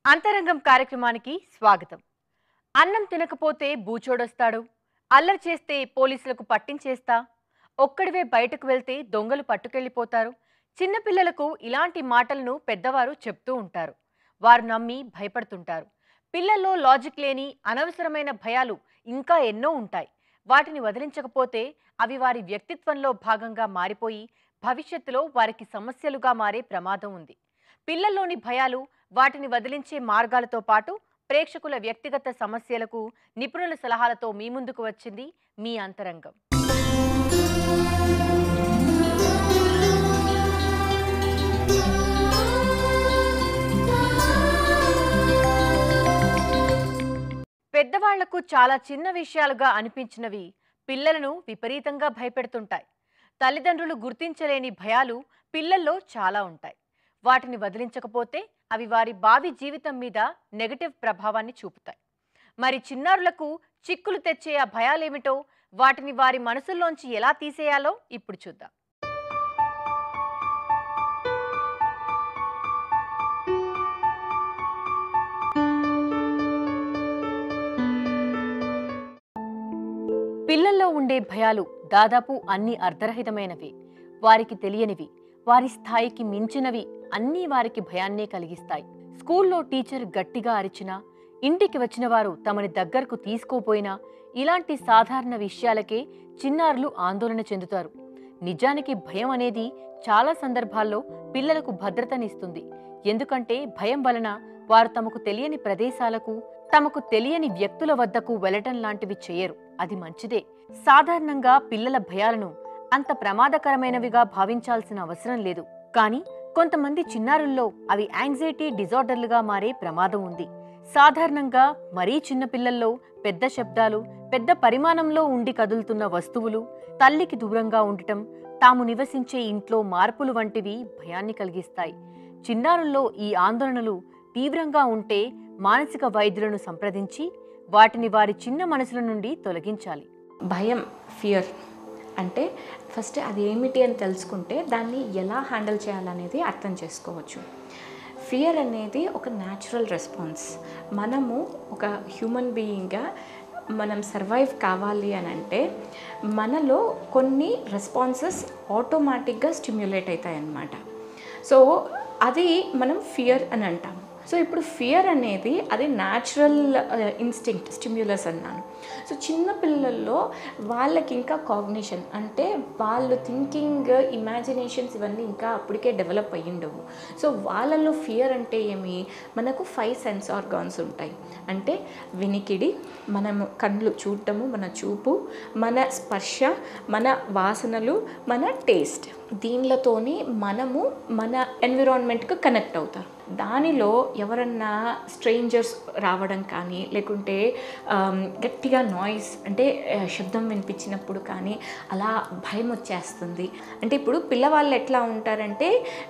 అంతరంగం కార్యక్రమానికి స్వాగతం అన్నం తినకపోతే బూచోడొస్తాడు అల్లరి చేస్తే పోలీసులకు పట్టించేస్తా ఒక్కడివే బయటకు వెళ్తే దొంగలు పట్టుకెళ్ళిపోతారు చిన్నపిల్లలకు ఇలాంటి మాటలను పెద్దవారు చెప్తూ ఉంటారు వారు నమ్మి భయపడుతుంటారు పిల్లల్లో లాజిక్ లేని అనవసరమైన భయాలు ఇంకా ఎన్నో ఉంటాయి వాటిని వదిలించకపోతే అవి వారి వ్యక్తిత్వంలో భాగంగా మారిపోయి భవిష్యత్తులో వారికి సమస్యలుగా మారే ప్రమాదం ఉంది పిల్లల్లోని భయాలు వాటిని వదిలించే మార్గాలతో పాటు ప్రేక్షకుల వ్యక్తిగత సమస్యలకు నిపుణుల సలహాలతో మీ ముందుకు వచ్చింది మీ అంతరంగం పెద్దవాళ్లకు చాలా చిన్న విషయాలుగా అనిపించినవి పిల్లలను విపరీతంగా భయపెడుతుంటాయి తల్లిదండ్రులు గుర్తించలేని భయాలు పిల్లల్లో చాలా ఉంటాయి వాటిని వదిలించకపోతే అవి వారి భావి జీవితం మీద నెగటివ్ ప్రభావాన్ని చూపుతాయి మరి చిన్నారులకు చిక్కులు తెచ్చే ఆ భయాలేమిటో వాటిని వారి మనసుల్లోంచి ఎలా తీసేయాలో ఇప్పుడు చూద్దాం పిల్లల్లో ఉండే భయాలు దాదాపు అన్ని అర్ధరహితమైనవి వారికి తెలియనివి వారి స్థాయికి మించినవి అన్నీ వారికి భయాన్నే కలిగిస్తాయి స్కూల్లో టీచర్ గట్టిగా అరిచినా ఇంటికి వచ్చిన వారు తమని దగ్గరకు తీసుకోపోయినా ఇలాంటి సాధారణ విషయాలకే చిన్నారులు ఆందోళన చెందుతారు నిజానికి భయం అనేది చాలా సందర్భాల్లో పిల్లలకు భద్రతనిస్తుంది ఎందుకంటే భయం వలన వారు తమకు తెలియని ప్రదేశాలకు తమకు తెలియని వ్యక్తుల వద్దకు వెళ్లటం లాంటివి చేయరు అది మంచిదే సాధారణంగా పిల్లల భయాలను అంత ప్రమాదకరమైనవిగా భావించాల్సిన అవసరం లేదు కానీ కొంతమంది చిన్నారుల్లో అవి యాంగ్జైటీ డిజార్డర్లుగా మారే ప్రమాదం ఉంది సాధారణంగా మరీ చిన్న పిల్లల్లో పెద్ద శబ్దాలు పెద్ద పరిమాణంలో ఉండి కదులుతున్న వస్తువులు తల్లికి దూరంగా ఉండటం తాము నివసించే ఇంట్లో మార్పులు వంటివి భయాన్ని కలిగిస్తాయి చిన్నారుల్లో ఈ ఆందోళనలు తీవ్రంగా ఉంటే మానసిక వైద్యులను సంప్రదించి వాటిని వారి చిన్న మనసుల నుండి తొలగించాలి భయం ఫియర్ అంటే ఫస్ట్ అది ఏమిటి అని తెలుసుకుంటే దాన్ని ఎలా హ్యాండిల్ చేయాలనేది అర్థం చేసుకోవచ్చు ఫియర్ అనేది ఒక న్యాచురల్ రెస్పాన్స్ మనము ఒక హ్యూమన్ బీయింగ్గా మనం సర్వైవ్ కావాలి అని అంటే మనలో కొన్ని రెస్పాన్సెస్ ఆటోమేటిక్గా స్టిమ్యులేట్ అవుతాయి అన్నమాట సో అది మనం ఫియర్ అని అంటాం సో ఇప్పుడు ఫియర్ అనేది అది న్యాచురల్ ఇన్స్టింక్ట్ స్టిమ్యులస్ అన్నాను సో చిన్న పిల్లల్లో వాళ్ళకి ఇంకా కాగ్నిషన్ అంటే వాళ్ళు థింకింగ్ ఇమాజినేషన్స్ ఇవన్నీ ఇంకా అప్పటికే డెవలప్ అయ్యిండవు సో వాళ్ళలో ఫియర్ అంటే ఏమి మనకు ఫైవ్ సెన్స్ ఆర్గాన్స్ ఉంటాయి అంటే వినికిడి మనము కళ్ళు చూడటము మన చూపు మన స్పర్శ మన వాసనలు మన టేస్ట్ దీనిలతోని మనము మన ఎన్విరాన్మెంట్కి కనెక్ట్ అవుతారు దానిలో ఎవరన్నా స్ట్రేంజర్స్ రావడం కానీ లేకుంటే ఆమ్, గట్టిగా నాయిస్ అంటే ఆ, శబ్దం వినిపించినప్పుడు కానీ అలా భయం వచ్చేస్తుంది అంటే ఇప్పుడు పిల్లవాళ్ళు ఎట్లా ఉంటారంటే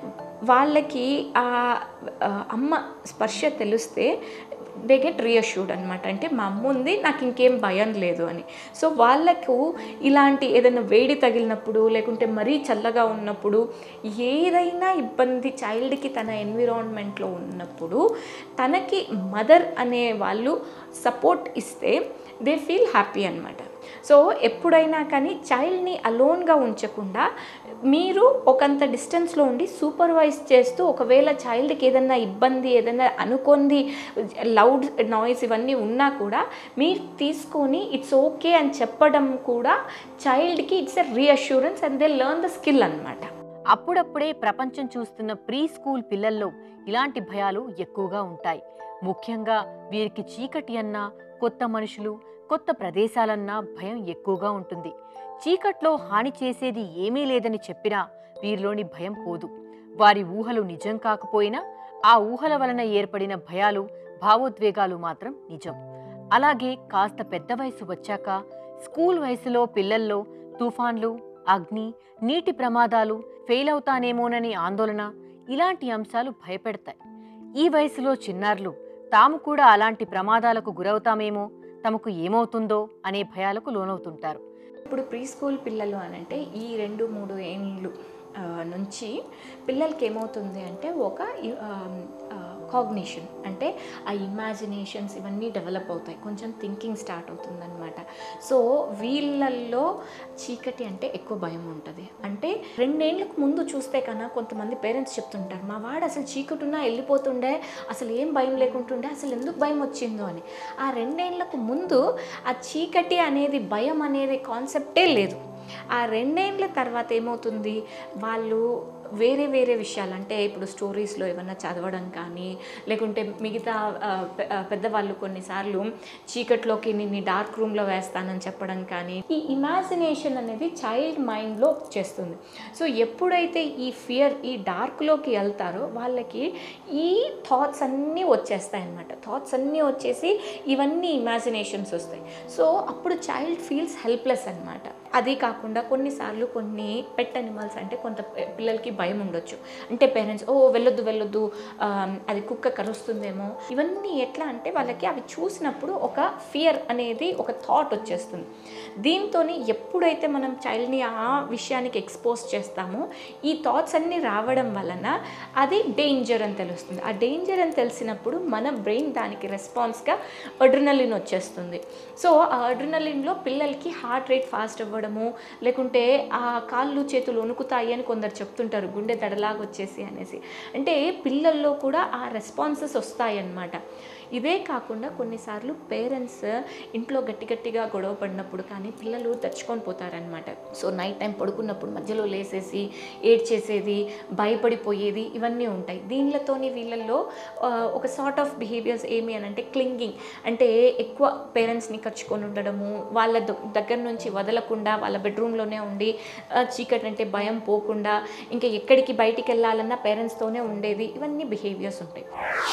వాళ్ళకి ఆ ఆ, అమ్మ స్పర్శ తెలిస్తే దే గెట్ రియష్యూర్డ్ అనమాట అంటే మా అమ్మ ఉంది నాకు ఇంకేం భయం లేదు అని సో వాళ్ళకు ఇలాంటి ఏదైనా వేడి తగిలినప్పుడు లేకుంటే మరీ చల్లగా ఉన్నప్పుడు ఏదైనా ఇబ్బంది చైల్డ్కి తన ఎన్విరాన్మెంట్లో ఉన్నప్పుడు తనకి మదర్ అనే వాళ్ళు సపోర్ట్ ఇస్తే దే ఫీల్ హ్యాపీ అనమాట సో ఎప్పుడైనా కానీ చైల్డ్ని అలోన్గా ఉంచకుండా మీరు ఒకంత డిస్టెన్స్లో ఉండి సూపర్వైజ్ చేస్తూ ఒకవేళ చైల్డ్కి ఏదన్నా ఇబ్బంది ఏదైనా అనుకుంది లౌడ్ నాయిస్ ఇవన్నీ ఉన్నా కూడా మీరు తీసుకొని ఇట్స్ ఓకే అని చెప్పడం కూడా చైల్డ్కి it's a reassurance and they learn the skill అనమాట అప్పుడప్పుడే ప్రపంచం చూస్తున్న ప్రీ స్కూల్ పిల్లల్లో ఇలాంటి భయాలు ఎక్కువగా ఉంటాయి ముఖ్యంగా వీరికి చీకటి అన్నా కొత్త మనుషులు కొత్త ప్రదేశాలన్నా భయం ఎక్కువగా ఉంటుంది చీకట్లో హాని చేసేది ఏమీ లేదని చెప్పినా వీరిలోని భయం పోదు వారి ఊహలు నిజం కాకపోయినా ఆ ఊహల వలన ఏర్పడిన భయాలు భావోద్వేగాలు మాత్రం నిజం అలాగే కాస్త పెద్ద వయసు వచ్చాక స్కూల్ వయసులో పిల్లల్లో తుఫాన్లు అగ్ని నీటి ప్రమాదాలు ఫెయిల్ అవుతానేమోనని ఆందోళన ఇలాంటి అంశాలు భయపెడతాయి ఈ వయసులో చిన్నారులు తాము కూడా అలాంటి ప్రమాదాలకు గురవుతామేమో తమకు ఏమవుతుందో అనే భయాలకు లోనవుతుంటారు ఇప్పుడు ప్రీ స్కూల్ పిల్లలు అని అంటే ఈ రెండు మూడు ఏండ్లు ఆ, నుంచి పిల్లలకి ఏమవుతుంది అంటే ఒక కాగ్నిషన్ అంటే ఆ ఇమాజినేషన్స్ ఇవన్నీ డెవలప్ అవుతాయి కొంచెం థింకింగ్ స్టార్ట్ అవుతుందన్నమాట సో వీళ్ళల్లో చీకటి అంటే ఎక్కువ భయం ఉంటుంది అంటే రెండేళ్లకు ముందు చూస్తే కన్నా కొంతమంది పేరెంట్స్ చెప్తుంటారు మా వాడు అసలు చీకటి ఉన్నా వెళ్ళిపోతుండే అసలు ఏం భయం లేకుంటుండే అసలు ఎందుకు భయం వచ్చిందో అని ఆ రెండేళ్లకు ముందు ఆ చీకటి అనేది భయం అనేది కాన్సెప్టే లేదు ఆ రెండేండ్ల తర్వాత ఏమవుతుంది వాళ్ళు వేరే వేరే విషయాలు అంటే ఇప్పుడు స్టోరీస్లో ఏమన్నా చదవడం కానీ లేకుంటే మిగతా ఆ, పె- ఆ, పెద్దవాళ్ళు కొన్నిసార్లు చీకట్లోకి నిన్ను డార్క్ రూమ్లో వేస్తానని చెప్పడం కానీ ఈ ఇమాజినేషన్ అనేది చైల్డ్ మైండ్లో చేస్తుంది సో ఎప్పుడైతే ఈ ఫియర్ ఈ డార్క్లోకి వెళ్తారో వాళ్ళకి ఈ థాట్స్ అన్నీ వచ్చేస్తాయి అన్నమాట థాట్స్ అన్నీ వచ్చేసి ఇవన్నీ ఇమాజినేషన్స్ వస్తాయి సో అప్పుడు చైల్డ్ ఫీల్స్ హెల్ప్లెస్ అనమాట అది కాకుండా కొన్నిసార్లు కొన్ని పెట్ అనిమల్స్ అంటే కొంత పి- పిల్లలకి భయం ఉండొచ్చు అంటే పేరెంట్స్ ఓ వెళ్ళొద్దు వెళ్ళొద్దు ఆ, అది కుక్క కరుస్తుందేమో ఇవన్నీ ఎట్లా అంటే వాళ్ళకి అవి చూసినప్పుడు ఒక ఫియర్ అనేది ఒక థాట్ వచ్చేస్తుంది దీంతో ఎప్పుడైతే మనం చైల్డ్ని ఆ విషయానికి ఎక్స్పోజ్ చేస్తామో ఈ థాట్స్ అన్నీ రావడం వలన అది డేంజర్ అని తెలుస్తుంది ఆ డేంజర్ అని తెలిసినప్పుడు మన బ్రెయిన్ దానికి రెస్పాన్స్గా అడ్రినలిన్ వచ్చేస్తుంది సో ఆ అడ్రినలిన్లో పిల్లలకి హార్ట్ రేట్ ఫాస్ట్ అవ్వడము లేకుంటే ఆ కాళ్ళు చేతులు వణుకుతాయి అని కొందరు చెప్తుంటారు గుండె దడలాగా వచ్చేసి అనేసి అంటే పిల్లల్లో కూడా ఆ రెస్పాన్సెస్ వస్తాయి అన్నమాట ఇదే కాకుండా కొన్నిసార్లు పేరెంట్స్ ఇంట్లో గట్టి గట్టిగా గొడవ పడినప్పుడు కానీ పిల్లలు తెచ్చుకొని పోతారనమాట సో నైట్ టైం పడుకున్నప్పుడు మధ్యలో లేసేసి ఏడ్చేసేది భయపడిపోయేది ఇవన్నీ ఉంటాయి దీనిలతోని వీళ్ళల్లో ఆ, ఒక సార్ట్ ఆఫ్ బిహేవియర్స్ ఏమి అని అంటే క్లింగింగ్ అంటే ఎక్కువ పేరెంట్స్ని కచ్చుకొని ఉండడము వాళ్ళ ద- దగ్గర నుంచి వదలకుండా వాళ్ళ బెడ్రూమ్లోనే ఉండి ఆ, చీకటి అంటే భయం పోకుండా ఇంకా ఎక్కడికి బయటికి వెళ్ళాలన్నా పేరెంట్స్తోనే ఉండేది ఇవన్నీ బిహేవియర్స్ ఉంటాయి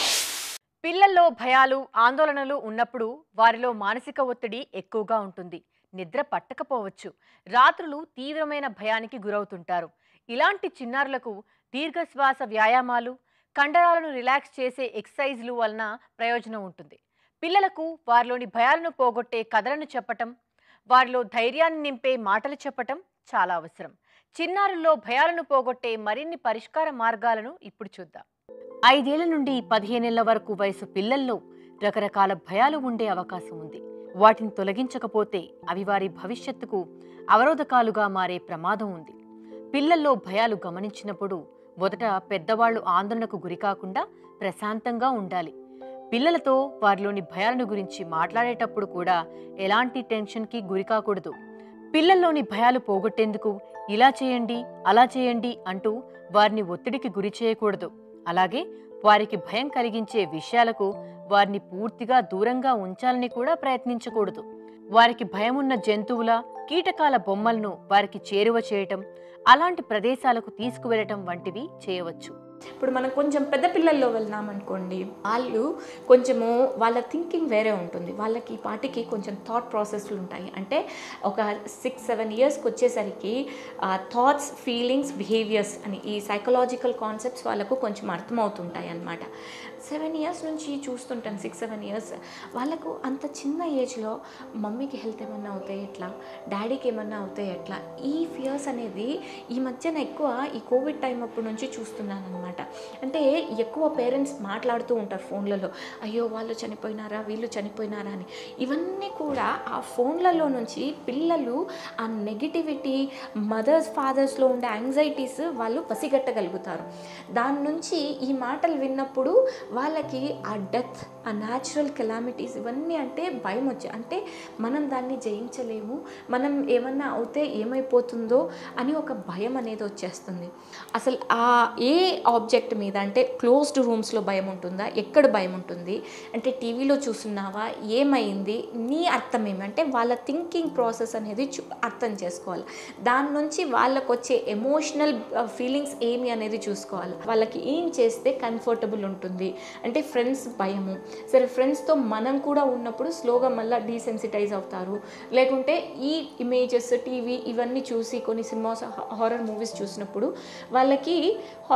పిల్లల్లో భయాలు ఆందోళనలు ఉన్నప్పుడు వారిలో మానసిక ఒత్తిడి ఎక్కువగా ఉంటుంది నిద్ర పట్టకపోవచ్చు రాత్రులు తీవ్రమైన భయానికి గురవుతుంటారు ఇలాంటి చిన్నారులకు దీర్ఘశ్వాస వ్యాయామాలు కండరాలను రిలాక్స్ చేసే ఎక్సర్సైజ్లు వలన ప్రయోజనం ఉంటుంది పిల్లలకు వారిలోని భయాలను పోగొట్టే కథలను చెప్పటం వారిలో ధైర్యాన్ని నింపే మాటలు చెప్పటం చాలా అవసరం చిన్నారుల్లో భయాలను పోగొట్టే మరిన్ని పరిష్కార మార్గాలను ఇప్పుడు చూద్దాం ఐదేళ్ల నుండి పదిహేనేళ్ల వరకు వయసు పిల్లల్లో రకరకాల భయాలు ఉండే అవకాశం ఉంది వాటిని తొలగించకపోతే అవి వారి భవిష్యత్తుకు అవరోధకాలుగా మారే ప్రమాదం ఉంది పిల్లల్లో భయాలు గమనించినప్పుడు మొదట పెద్దవాళ్లు ఆందోళనకు గురికాకుండా ప్రశాంతంగా ఉండాలి పిల్లలతో వారిలోని భయాలను గురించి మాట్లాడేటప్పుడు కూడా ఎలాంటి టెన్షన్కి గురికాకూడదు పిల్లల్లోని భయాలు పోగొట్టేందుకు ఇలా చేయండి అలా చేయండి అంటూ వారిని ఒత్తిడికి గురి చేయకూడదు అలాగే వారికి భయం కలిగించే విషయాలకు వారిని పూర్తిగా దూరంగా ఉంచాలని కూడా ప్రయత్నించకూడదు వారికి భయమున్న జంతువుల కీటకాల బొమ్మలను వారికి చేరువ చేయటం అలాంటి ప్రదేశాలకు తీసుకువెళ్ళటం వంటివి చేయవచ్చు ఇప్పుడు మనం కొంచెం పెద్ద పిల్లల్లో వెళ్ళినామనుకోండి వాళ్ళు కొంచెము వాళ్ళ థింకింగ్ వేరే ఉంటుంది వాళ్ళకి ఈ పాటికి కొంచెం థాట్ ప్రాసెస్లు ఉంటాయి అంటే ఒక సిక్స్ సెవెన్ ఇయర్స్కి వచ్చేసరికి థాట్స్ ఫీలింగ్స్ బిహేవియర్స్ అని ఈ సైకలాజికల్ కాన్సెప్ట్స్ వాళ్ళకు కొంచెం అర్థమవుతుంటాయి అన్నమాట సెవెన్ ఇయర్స్ నుంచి చూస్తుంటాను సిక్స్ సెవెన్ ఇయర్స్ వాళ్ళకు అంత చిన్న ఏజ్లో మమ్మీకి హెల్త్ ఏమన్నా అవుతాయి ఎట్లా డాడీకి ఏమన్నా అవుతాయి ఎట్లా ఈ ఫియర్స్ అనేది ఈ మధ్యన ఎక్కువ ఈ కోవిడ్ టైం అప్పటి నుంచి చూస్తున్నాను అనమాట అంటే ఎక్కువ పేరెంట్స్ మాట్లాడుతూ ఉంటారు ఫోన్లలో అయ్యో వాళ్ళు చనిపోయినారా వీళ్ళు చనిపోయినారా అని ఇవన్నీ కూడా ఆ ఫోన్లలో నుంచి పిల్లలు ఆ నెగిటివిటీ మదర్స్ ఫాదర్స్లో ఉండే యాంగ్జైటీస్ వాళ్ళు పసిగట్టగలుగుతారు దాని నుంచి ఈ మాటలు విన్నప్పుడు వాళ్ళకి ఆ డెత్ ఆ న్యాచురల్ కెలామిటీస్ ఇవన్నీ అంటే భయం వచ్చే అంటే మనం దాన్ని జయించలేము మనం ఏమన్నా అవుతే ఏమైపోతుందో అని ఒక భయం అనేది వచ్చేస్తుంది అసలు ఆ ఏ ఆబ్జెక్ట్ మీద అంటే క్లోజ్డ్ రూమ్స్లో భయం ఉంటుందా ఎక్కడ భయం ఉంటుంది అంటే టీవీలో చూస్తున్నావా ఏమైంది నీ అర్థం ఏమి అంటే వాళ్ళ థింకింగ్ ప్రాసెస్ అనేది చూ అర్థం చేసుకోవాలి దాని నుంచి వాళ్ళకు వచ్చే ఎమోషనల్ ఫీలింగ్స్ ఏమి అనేది చూసుకోవాలి వాళ్ళకి ఏం చేస్తే కంఫర్టబుల్ ఉంటుంది అంటే ఫ్రెండ్స్ భయము సరే ఫ్రెండ్స్తో మనం కూడా ఉన్నప్పుడు స్లోగా మళ్ళీ డీసెన్సిటైజ్ అవుతారు లేకుంటే ఈ ఇమేజెస్ టీవీ ఇవన్నీ చూసి కొన్ని సినిమాస్ హారర్ మూవీస్ చూసినప్పుడు వాళ్ళకి హారర్ మూవీస్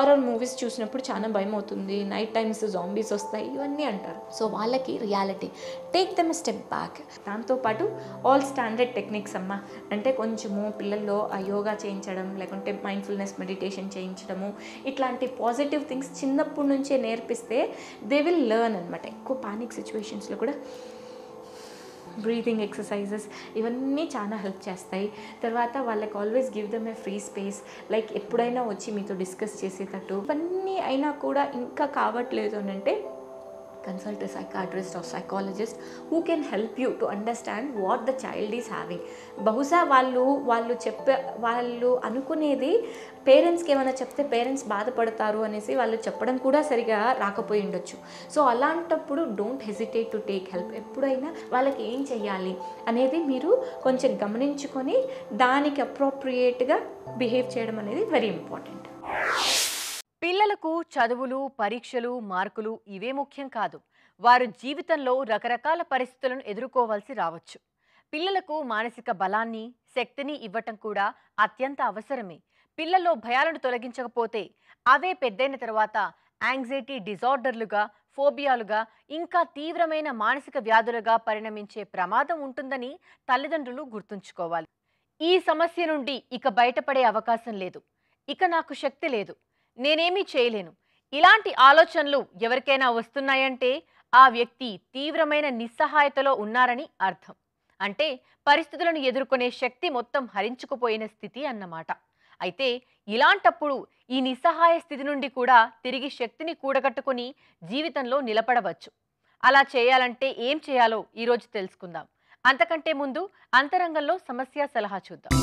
జాంబీస్ చూసినప్పుడు చాలా భయం అవుతుంది నైట్ టైమ్స్ జాంబీస్ వస్తాయి ఇవన్నీ అంటారు సో వాళ్ళకి reality take them step back దాంతోపాటు ఆల్ స్టాండర్డ్ టెక్నిక్స్ అమ్మ అంటే కొంచెము పిల్లల్లో ఆ యోగా చేయించడం లేకుంటే మైండ్ఫుల్నెస్ మెడిటేషన్ చేయించడము ఇట్లాంటి పాజిటివ్ థింగ్స్ చిన్నప్పటి నుంచే నేర్పిస్తే దే విల్ లెర్న్ అనమాట ఎక్కువ పానిక్ సిచ్యువేషన్స్లో కూడా బ్రీతింగ్ ఎక్సర్సైజెస్ ఇవన్నీ చాలా హెల్ప్ చేస్తాయి తర్వాత వాళ్ళకి always give them a free space like ఎప్పుడైనా వచ్చి మీతో డిస్కస్ చేసేటట్టు ఇవన్నీ అయినా కూడా ఇంకా కావట్లేదు అని అంటే consult psychiatrist or psychologist who can help you to understand what the child is having బహుశా వాళ్ళు వాళ్ళు చెప్పే వాళ్ళు అనుకునేది పేరెంట్స్కి ఏమైనా చెప్తే పేరెంట్స్ బాధపడతారు అనేసి వాళ్ళు చెప్పడం కూడా సరిగా రాకపోయి ఉండొచ్చు సో అలాంటప్పుడు don't hesitate to take help ఎప్పుడైనా వాళ్ళకి ఏం చెయ్యాలి అనేది మీరు కొంచెం గమనించుకొని దానికి అప్రోప్రియేట్గా బిహేవ్ చేయడం అనేది వెరీ ఇంపార్టెంట్ పిల్లలకు చదువులు పరీక్షలు మార్కులు ఇవే ముఖ్యం కాదు వారు జీవితంలో రకరకాల పరిస్థితులను ఎదుర్కోవాల్సి రావచ్చు పిల్లలకు మానసిక బలాన్ని శక్తిని ఇవ్వటం కూడా అత్యంత అవసరమే పిల్లల్లో భయాలను తొలగించకపోతే అవే పెద్దయిన తర్వాత యాంగ్జైటీ డిజార్డర్లుగా ఫోబియాలుగా ఇంకా తీవ్రమైన మానసిక వ్యాధులుగా పరిణమించే ప్రమాదం ఉంటుందని తల్లిదండ్రులు గుర్తుంచుకోవాలి ఈ సమస్య నుండి ఇక బయటపడే అవకాశం లేదు ఇక నాకు శక్తి లేదు నేనేమీ చేయలేను ఇలాంటి ఆలోచనలు ఎవరికైనా వస్తున్నాయంటే ఆ వ్యక్తి తీవ్రమైన నిస్సహాయతలో ఉన్నారని అర్థం అంటే పరిస్థితులను ఎదుర్కొనే శక్తి మొత్తం హరించుకుపోయిన స్థితి అన్నమాట అయితే ఇలాంటప్పుడు ఈ నిస్సహాయ స్థితి నుండి కూడా తిరిగి శక్తిని కూడగట్టుకుని జీవితంలో నిలబడవచ్చు అలా చేయాలంటే ఏం చేయాలో ఈరోజు తెలుసుకుందాం అంతకంటే ముందు అంతరంగంలో సమస్య సలహా చూద్దాం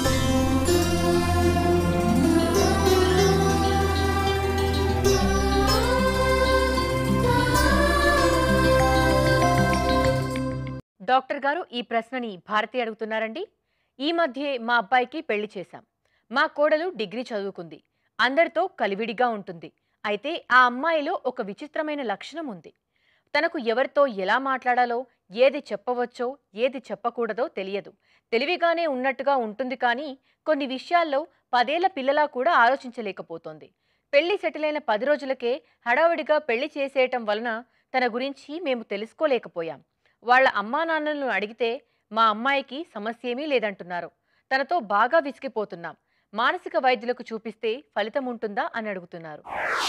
డాక్టర్ గారు ఈ ప్రశ్నని భారతి అడుగుతున్నారండి ఈ మధ్యే మా అబ్బాయికి పెళ్లి చేశాం మా కోడలు డిగ్రీ చదువుకుంది అందరితో కలివిడిగా ఉంటుంది అయితే ఆ అమ్మాయిలో ఒక విచిత్రమైన లక్షణం ఉంది తనకు ఎవరితో ఎలా మాట్లాడాలో ఏది చెప్పవచ్చో ఏది చెప్పకూడదో తెలియదు తెలివిగానే ఉన్నట్టుగా ఉంటుంది కానీ కొన్ని విషయాల్లో పదేళ్ల పిల్లలా కూడా ఆలోచించలేకపోతోంది పెళ్లి సెటిల్ అయిన పది రోజులకే హడావిడిగా పెళ్లి చేసేయటం వలన తన గురించి మేము తెలుసుకోలేకపోయాం వాళ్ళ అమ్మా నాన్నలను అడిగితే మా అమ్మాయికి సమస్య ఏమీ లేదంటున్నారు తనతో బాగా విసిగిపోతున్నాం మానసిక వైద్యులకు చూపిస్తే ఫలితం ఉంటుందా అని అడుగుతున్నారు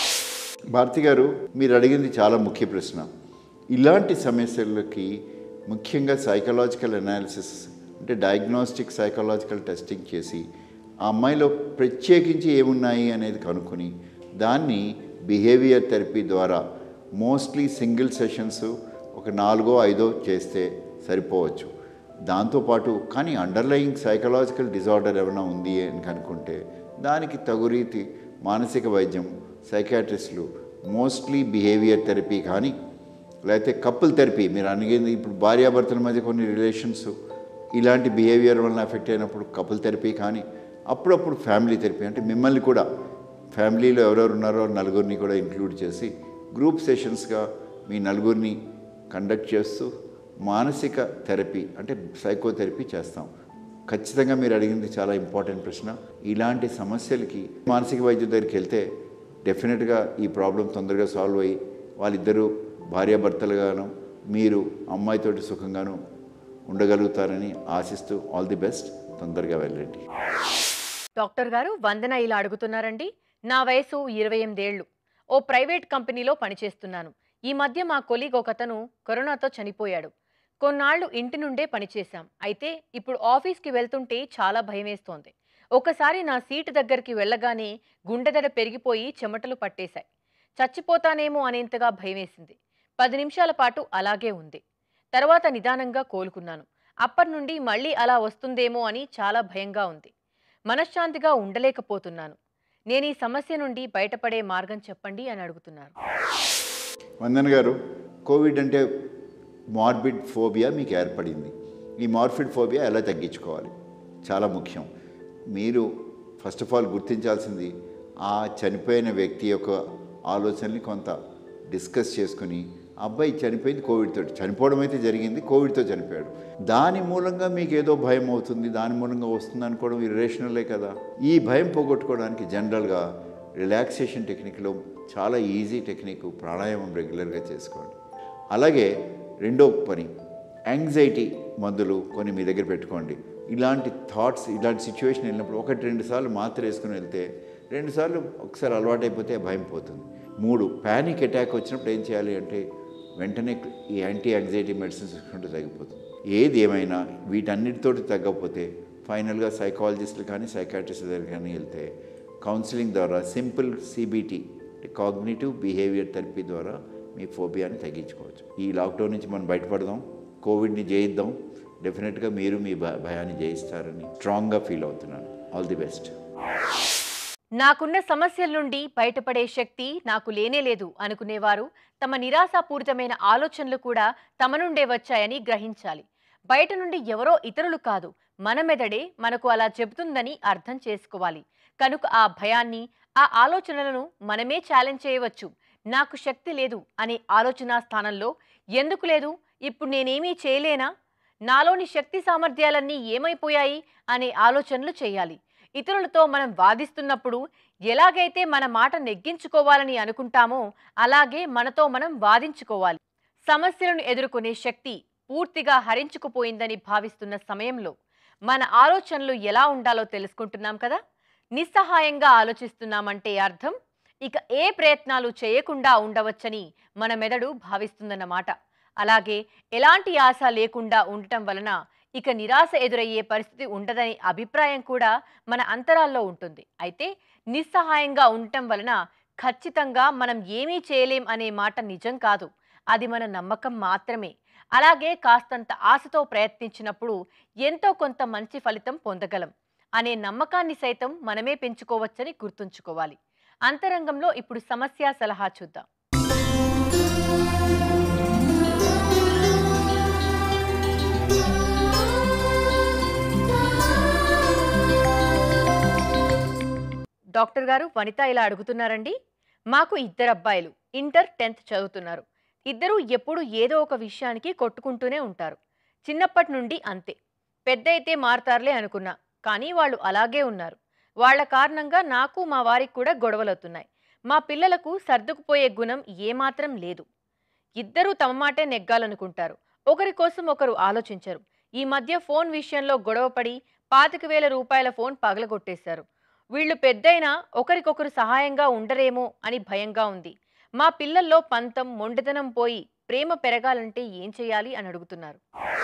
భారతి గారు మీరు అడిగింది చాలా ముఖ్య ప్రశ్న ఇలాంటి సమస్యలకి ముఖ్యంగా సైకలాజికల్ అనాలిసిస్ అంటే డయాగ్నోస్టిక్ సైకలాజికల్ టెస్టింగ్ చేసి ఆ అమ్మాయిలో ప్రత్యేకించి ఏమున్నాయి అనేది కనుక్కొని దాన్ని బిహేవియర్ థెరపీ ద్వారా మోస్ట్లీ సింగిల్ సెషన్స్ ఒక నాలుగో ఐదో చేస్తే సరిపోవచ్చు దాంతోపాటు కానీ అండర్లయింగ్ సైకలాజికల్ డిజార్డర్ ఏమైనా ఉంది అని కనుక్కుంటే దానికి తగు రీతి మానసిక వైద్యం సైకాట్రిస్టులు మోస్ట్లీ బిహేవియర్ థెరపీ కానీ లేకపోతే కపుల్ థెరపీ మీరు అడిగింది ఇప్పుడు భార్యాభర్తల మధ్య కొన్ని రిలేషన్స్ ఇలాంటి బిహేవియర్ వలన ఎఫెక్ట్ అయినప్పుడు కపుల్ థెరపీ కానీ అప్పుడప్పుడు ఫ్యామిలీ థెరపీ అంటే మిమ్మల్ని కూడా ఫ్యామిలీలో ఎవరెవరు ఉన్నారో నలుగురిని కూడా ఇంక్లూడ్ చేసి గ్రూప్ సెషన్స్గా మీ నలుగురిని కండక్ట్ చేస్తూ మానసిక థెరపీ అంటే సైకోథెరపీ చేస్తాం ఖచ్చితంగా మీరు అడిగింది చాలా ఇంపార్టెంట్ ప్రశ్న ఇలాంటి సమస్యలకి మానసిక వైద్యుల దగ్గరికి వెళ్తే డెఫినెట్గా ఈ ప్రాబ్లం తొందరగా సాల్వ్ అయ్యి వాళ్ళిద్దరూ భార్యాభర్తలుగాను మీరు అమ్మాయితోటి సుఖంగాను ఉండగలుగుతారని ఆశిస్తూ ఆల్ ది బెస్ట్ తొందరగా వెళ్ళండి డాక్టర్ గారు వందన ఇలా అడుగుతున్నారండి నా వయసు ఇరవై ఎనిమిదేళ్లు ఓ ప్రైవేట్ కంపెనీలో పనిచేస్తున్నాను ఈ మధ్య మా కొలీగ్ ఒకతను కరోనాతో చనిపోయాడు కొన్నాళ్లు ఇంటి నుండే పనిచేశాం అయితే ఇప్పుడు ఆఫీస్కి వెళ్తుంటే చాలా భయమేస్తోంది ఒకసారి నా సీటు దగ్గరికి వెళ్ళగానే గుండెదడ పెరిగిపోయి చెమటలు పట్టేశాయి చచ్చిపోతానేమో అనేంతగా భయమేసింది పది నిమిషాల పాటు అలాగే ఉంది తర్వాత నిదానంగా కోలుకున్నాను అప్పటి నుండి మళ్ళీ అలా వస్తుందేమో అని చాలా భయంగా ఉంది మనశ్శాంతిగా ఉండలేకపోతున్నాను నేను ఈ సమస్య నుండి బయటపడే మార్గం చెప్పండి అని అడుగుతున్నారు వందన గారు కోవిడ్ అంటే మార్బిడ్ ఫోబియా మీకు ఏర్పడింది ఈ మార్ఫిడ్ ఫోబియా ఎలా తగ్గించుకోవాలి చాలా ముఖ్యం మీరు ఫస్ట్ ఆఫ్ ఆల్ గుర్తించాల్సింది ఆ చనిపోయిన వ్యక్తి యొక్క ఆలోచనని కొంత డిస్కస్ చేసుకుని ఆ అబ్బాయి చనిపోయింది కోవిడ్తో చనిపోవడం అయితే జరిగింది కోవిడ్తో చనిపోయాడు దాని మూలంగా మీకు ఏదో భయం అవుతుంది దాని మూలంగా వస్తుంది అనుకోవడం ఇరేషనలే కదా ఈ భయం పోగొట్టుకోవడానికి జనరల్గా రిలాక్సేషన్ టెక్నిక్లో చాలా ఈజీ టెక్నిక్ ప్రాణాయామం రెగ్యులర్గా చేసుకోండి అలాగే రెండో పని యాంగ్జైటీ మందులు కొన్ని మీ దగ్గర పెట్టుకోండి ఇలాంటి థాట్స్ ఇలాంటి సిచ్యువేషన్ వెళ్ళినప్పుడు ఒకటి రెండు సార్లు మాత్ర వేసుకుని వెళ్తే రెండు సార్లు ఒకసారి అలవాటైపోతే భయం పోతుంది మూడు ప్యానిక్ అటాక్ వచ్చినప్పుడు ఏం చేయాలి అంటే వెంటనే ఈ యాంటీ యాంగ్జైటీ మెడిసిన్స్ తీసుకుంటే తగ్గిపోతుంది ఏది ఏమైనా వీటన్నిటితోటి తగ్గకపోతే ఫైనల్గా సైకాలజిస్టులు కానీ సైకాట్రిస్ట్ దగ్గర కానీ వెళ్తే కౌన్సిలింగ్ ద్వారా simple CBT cognitive behaviour therapy ద్వారా మీ ఫోబియాని తగ్గించుకోవచ్చు ఈ లాక్డౌన్ నుంచి మనం బయటపడదాం కోవిడ్ని జయిద్దాం డెఫినెట్గా మీరు మీ భ- భయాన్ని జయిస్తారని స్ట్రాంగ్గా ఫీల్ అవుతున్నాను ఆల్ ది బెస్ట్ నాకున్న సమస్యల నుండి బయటపడే శక్తి నాకు లేనే లేదు అనుకునేవారు తమ నిరాశాపూరితమైన ఆలోచనలు కూడా తమ నుండే వచ్చాయని గ్రహించాలి బయట నుండి ఎవరో ఇతరులు కాదు మన మెదడే మనకు అలా చెబుతుందని అర్థం చేసుకోవాలి కనుక ఆ భయాన్ని ఆ ఆలోచనలను మనమే ఛాలెంజ్ చేయవచ్చు నాకు శక్తి లేదు అనే ఆలోచన స్థానంలో ఎందుకు లేదు ఇప్పుడు నేనేమీ చేయలేనా నాలోని శక్తి సామర్థ్యాలన్నీ ఏమైపోయాయి అనే ఆలోచనలు చేయాలి ఇతరులతో మనం వాదిస్తున్నప్పుడు ఎలాగైతే మన మాట నెగ్గించుకోవాలని అనుకుంటామో అలాగే మనతో మనం వాదించుకోవాలి సమస్యలను ఎదుర్కొనే శక్తి పూర్తిగా హరించుకుపోయిందని భావిస్తున్న సమయంలో మన ఆలోచనలు ఎలా ఉండాలో తెలుసుకుంటున్నాం కదా నిస్సహాయంగా ఆలోచిస్తున్నామంటే అర్థం ఇక ఏ ప్రయత్నాలు చేయకుండా ఉండవచ్చని మన మెదడు భావిస్తుందన్నమాట అలాగే ఎలాంటి ఆశ లేకుండా ఉండటం వలన ఇక నిరాశ ఎదురయ్యే పరిస్థితి ఉండదనే అభిప్రాయం కూడా మన అంతరాల్లో ఉంటుంది అయితే నిస్సహాయంగా ఉండటం వలన ఖచ్చితంగా మనం ఏమీ చేయలేం అనే మాట నిజం కాదు అది మన నమ్మకం మాత్రమే అలాగే కాస్తంత ఆశతో ప్రయత్నించినప్పుడు ఎంతో కొంత మంచి ఫలితం పొందగలం అనే నమ్మకాన్ని సైతం మనమే పెంచుకోవచ్చని గుర్తుంచుకోవాలి అంతరంగంలో ఇప్పుడు సమస్య సలహా చూద్దాం డాక్టర్ గారు వనిత ఇలా అడుగుతున్నారండి మాకు ఇద్దరు అబ్బాయిలు ఇంటర్ టెన్త్ చదువుతున్నారు ఇద్దరూ ఎప్పుడు ఏదో ఒక విషయానికి కొట్టుకుంటూనే ఉంటారు చిన్నప్పటి నుండి అంతే పెద్ద అయితే మారతారులే అనుకున్నా కానీ వాళ్ళు అలాగే ఉన్నారు వాళ్ళ కారణంగా నాకు మా వారికి కూడా గొడవలవుతున్నాయి మా పిల్లలకు సర్దుకుపోయే గుణం ఏమాత్రం లేదు ఇద్దరూ తమ మాటే నెగ్గాలనుకుంటారు ఒకరి కోసం ఒకరు ఆలోచించరు ఈ మధ్య ఫోన్ విషయంలో గొడవపడి పాతిక వేల రూపాయల ఫోన్ పగలగొట్టేశారు వీళ్ళు పెద్దయినా ఒకరికొకరు సహాయంగా ఉండరేమో అని భయంగా ఉంది మా పిల్లల్లో పంతం మొండితనం పోయి ప్రేమ పెరగాలంటే ఏం చేయాలి అని అడుగుతున్నారు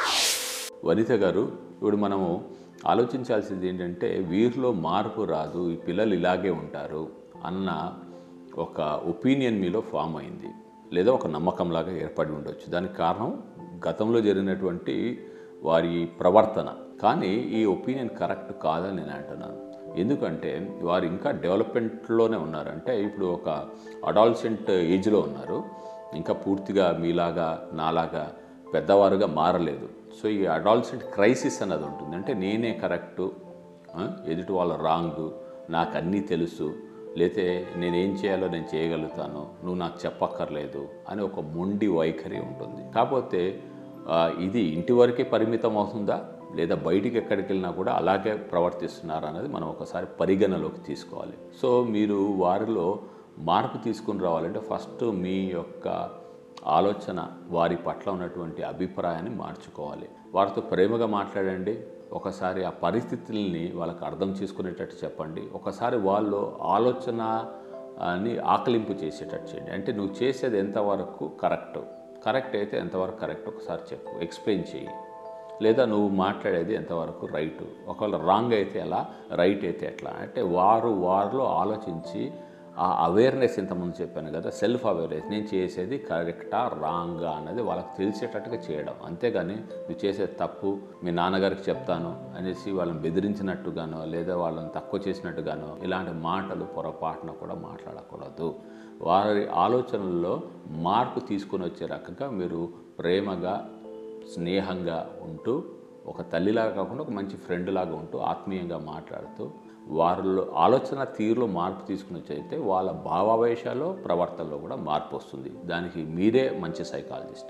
వనిత గారు ఇప్పుడు మనము ఆలోచించాల్సింది ఏంటంటే వీరిలో మార్పు రాదు ఈ పిల్లలు ఇలాగే ఉంటారు అన్న ఒక ఒపీనియన్ మీలో ఫామ్ అయింది లేదా ఒక నమ్మకంలాగా ఏర్పడి ఉండొచ్చు దానికి కారణం గతంలో జరిగినటువంటి వారి ప్రవర్తన కానీ ఈ ఒపీనియన్ కరెక్ట్ కాదని నేను అంటున్నాను ఎందుకంటే వారు ఇంకా డెవలప్మెంట్లోనే ఉన్నారు అంటే ఇప్పుడు ఒక అడాల్సెంట్ ఏజ్లో ఉన్నారు ఇంకా పూర్తిగా మీలాగా నాలాగా పెద్దవారుగా మారలేదు సో ఈ అడాల్సెంట్ క్రైసిస్ అన్నది ఉంటుంది అంటే నేనే కరెక్టు ఆ, ఎదుటి వాళ్ళ రాంగు నాకు అన్నీ తెలుసు లేతే నేనేం చేయాలో నేను చేయగలుగుతాను నువ్వు నాకు చెప్పక్కర్లేదు అని ఒక మొండి వైఖరి ఉంటుంది కాకపోతే ఆ, ఇది ఇంటి వరకే పరిమితం అవుతుందా లేదా బయటికి ఎక్కడికి వెళ్ళినా కూడా అలాగే ప్రవర్తిస్తున్నారు అనేది మనం ఒకసారి పరిగణలోకి తీసుకోవాలి సో మీరు వారిలో మార్పు తీసుకుని రావాలంటే ఫస్ట్ మీ యొక్క ఆలోచన వారి పట్ల ఉన్నటువంటి అభిప్రాయాన్ని మార్చుకోవాలి వారితో ప్రేమగా మాట్లాడండి ఒకసారి ఆ పరిస్థితుల్ని వాళ్ళకి అర్థం చేసుకునేటట్టు చెప్పండి ఒకసారి వాళ్ళు ఆలోచన అని ఆకలింపు చేసేటట్టు చేయండి అంటే నువ్వు చేసేది ఎంతవరకు కరెక్ట్ కరెక్ట్ అయితే ఎంతవరకు కరెక్ట్ ఒకసారి చెప్పు ఎక్స్ప్లెయిన్ చేయి లేదా నువ్వు మాట్లాడేది ఎంతవరకు రైట్ ఒకవేళ రాంగ్ అయితే ఎలా రైట్ అయితే ఎట్లా అంటే వారు వారిలో ఆలోచించి ఆ అవేర్నెస్ ఇంతకుముందు చెప్పాను కదా సెల్ఫ్ అవేర్నెస్ నేను చేసేది కరెక్టా రాంగా అన్నది వాళ్ళకి తెలిసేటట్టుగా చేయడం అంతేగాని నువ్వు చేసేది తప్పు మీ నాన్నగారికి చెప్తాను అనేసి వాళ్ళని బెదిరించినట్టుగానో లేదా వాళ్ళని తక్కువ చేసినట్టుగానో ఇలాంటి మాటలు పొరపాటున కూడా మాట్లాడకూడదు వారి ఆలోచనల్లో మార్పు తీసుకొని వచ్చే రకంగా మీరు ప్రేమగా స్నేహంగా ఉంటూ ఒక తల్లిలాగా కాకుండా ఒక మంచి ఫ్రెండ్ లాగా ఉంటూ ఆత్మీయంగా మాట్లాడుతూ వారిలో ఆలోచన తీరులో మార్పు తీసుకుని వచ్చైతే వాళ్ళ భావావేశాలు ప్రవర్తనలో కూడా మార్పు వస్తుంది దానికి మీరే మంచి సైకాలజిస్ట్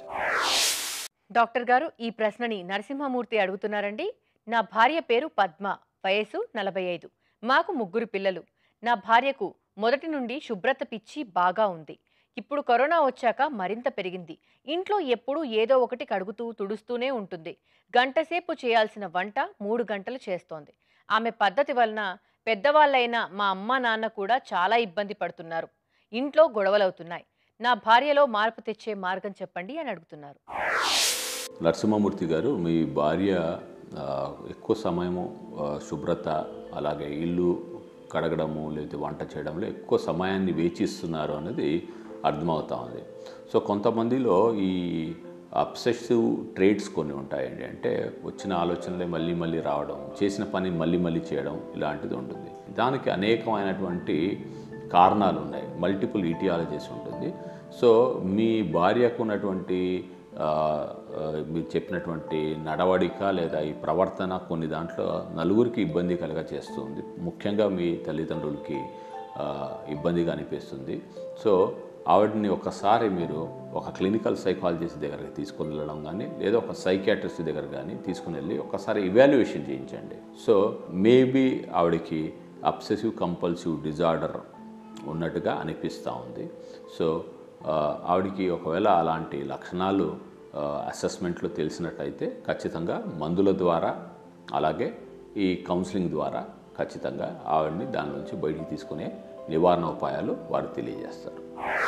డాక్టర్ గారు ఈ ప్రశ్నని నరసింహమూర్తి అడుగుతున్నారండి నా భార్య పేరు పద్మ వయసు నలభై ఐదు మాకు ముగ్గురు పిల్లలు నా భార్యకు మొదటి నుండి శుభ్రత పిచ్చి బాగా ఉంది ఇప్పుడు కరోనా వచ్చాక మరింత పెరిగింది ఇంట్లో ఎప్పుడూ ఏదో ఒకటి కడుగుతూ తుడుస్తూనే ఉంటుంది గంటసేపు చేయాల్సిన వంట మూడు గంటలు చేస్తోంది ఆమె పద్ధతి వలన పెద్దవాళ్ళైన మా అమ్మ నాన్న కూడా చాలా ఇబ్బంది పడుతున్నారు ఇంట్లో గొడవలవుతున్నాయి నా భార్యలో మార్పు తెచ్చే మార్గం చెప్పండి అని అడుగుతున్నారు నరసింహమూర్తి గారు మీ భార్య ఆ, ఎక్కువ సమయము ఆ, శుభ్రత అలాగే ఇల్లు కడగడము లేదా వంట చేయడంలో ఎక్కువ సమయాన్ని వేచిస్తున్నారు అనేది అర్థమవుతా ఉంది సో కొంతమందిలో ఈ అబ్సెసివ్ ట్రేడ్స్ కొన్ని ఉంటాయండి అంటే వచ్చిన ఆలోచనలే మళ్ళీ మళ్ళీ రావడం చేసిన పని మళ్ళీ మళ్ళీ చేయడం ఇలాంటిది ఉంటుంది దానికి అనేకమైనటువంటి కారణాలు ఉన్నాయి మల్టిపుల్ ఈటియాలజీస్ ఉంటుంది సో మీ భార్యకు ఉన్నటువంటి ఆ, ఆ, మీరు చెప్పినటువంటి నడవడిక లేదా ఈ ప్రవర్తన కొన్ని దాంట్లో నలుగురికి ఇబ్బంది కలగ చేస్తుంది ముఖ్యంగా మీ తల్లిదండ్రులకి ఆ, ఇబ్బందిగా అనిపిస్తుంది సో ఆవిడని ఒకసారి మీరు ఒక క్లినికల్ సైకాలజిస్ట్ దగ్గరికి తీసుకుని వెళ్ళడం కానీ లేదా ఒక సైకాట్రిస్ట్ దగ్గర కానీ తీసుకుని వెళ్ళి ఒకసారి ఇవాల్యుయేషన్ చేయించండి సో మేబీ ఆవిడకి అబ్సెసివ్ కంపల్సివ్ డిజార్డర్ ఉన్నట్టుగా అనిపిస్తూ ఉంది సో ఆ, ఆవిడకి ఒకవేళ అలాంటి లక్షణాలు అసెస్మెంట్లో తెలిసినట్టయితే ఖచ్చితంగా మందుల ద్వారా అలాగే ఈ కౌన్సిలింగ్ ద్వారా ఖచ్చితంగా ఆవిడని దాని నుంచి బయటికి తీసుకునే నివారణ ఉపాయాలు వారు తెలియజేస్తారు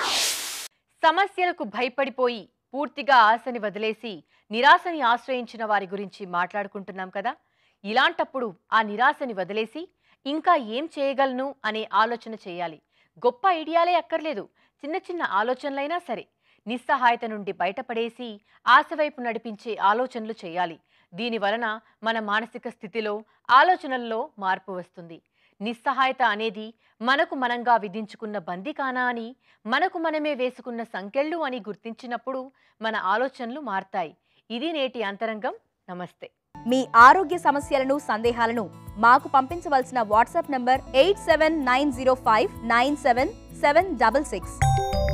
సమస్యలకు భయపడిపోయి పూర్తిగా ఆశని వదిలేసి నిరాశని ఆశ్రయించిన వారి గురించి మాట్లాడుకుంటున్నాం కదా ఇలాంటప్పుడు ఆ నిరాశని వదిలేసి ఇంకా ఏం చేయగలను అనే ఆలోచన చేయాలి గొప్ప ఐడియాలే అక్కర్లేదు చిన్న చిన్న ఆలోచనలైనా సరే నిస్సహాయత నుండి బయటపడేసి ఆశ వైపు నడిపించే ఆలోచనలు చేయాలి దీని వలన మన మానసిక స్థితిలో ఆలోచనల్లో మార్పు వస్తుంది నిస్సహాయత అనేది మనకు మనంగా విధించుకున్న బందికానా అని మనకు మనమే వేసుకున్న సంకెళ్ళు అని గుర్తించినప్పుడు మన ఆలోచనలు మారతాయి ఇది నేటి అంతరంగం నమస్తే మీ ఆరోగ్య సమస్యలను సందేహాలను మాకు పంపించవలసిన WhatsApp number eight seven nine zero five nine seven seven double six